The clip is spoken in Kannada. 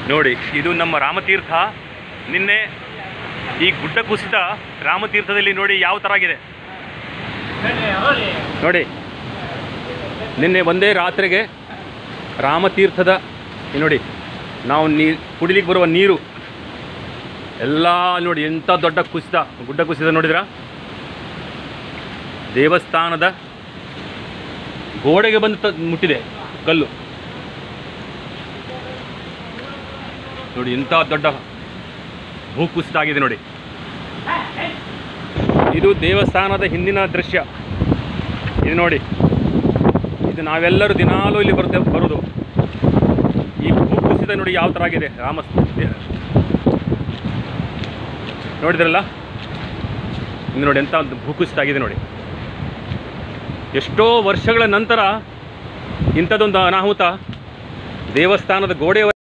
ನೋಡಿ ಇದು ನಮ್ಮ ರಾಮತೀರ್ಥ ನಿನ್ನೆ ಈ ಗುಡ್ಡ ಕುಸಿತ ರಾಮತೀರ್ಥದಲ್ಲಿ ನೋಡಿ ಯಾವ ಥರ ಆಗಿದೆ ನೋಡಿ ನಿನ್ನೆ ಒಂದೇ ರಾತ್ರಿಗೆ ರಾಮತೀರ್ಥದ ಈ ನೋಡಿ ನಾವು ನೀ ಕುಡಿಲಿಕ್ಕೆ ಬರುವ ನೀರು ಎಲ್ಲ ನೋಡಿ ಎಂಥ ದೊಡ್ಡ ಕುಸಿತ ಗುಡ್ಡ ಕುಸಿತ ನೋಡಿದ್ರಾ ದೇವಸ್ಥಾನದ ಗೋಡೆಗೆ ಬಂದು ತ- ಮುಟ್ಟಿದೆ ಕಲ್ಲು ನೋಡಿ ಎಂಥ ದೊಡ್ಡ ಭೂಕುಸಿತ ಆಗಿದೆ ನೋಡಿ ಇದು ದೇವಸ್ಥಾನದ ಹಿಂದಿನ ದೃಶ್ಯ ಇದು ನೋಡಿ ಇದು ನಾವೆಲ್ಲರೂ ದಿನಾಲೂ ಇಲ್ಲಿ ಬರ್ತೇವೆ ಬರೋದು ಈ ಭೂಕುಸಿತ ನೋಡಿ ಯಾವ ಥರ ಆಗಿದೆ ರಾಮ ನೋಡಿದ್ರಲ್ಲ ಇದು ನೋಡಿ ಎಂಥ ಒಂದು ಭೂಕುಸಿತ ಆಗಿದೆ ನೋಡಿ ಎಷ್ಟೋ ವರ್ಷಗಳ ನಂತರ ಇಂಥದ್ದೊಂದು ಅನಾಹುತ ದೇವಸ್ಥಾನದ ಗೋಡೆಯ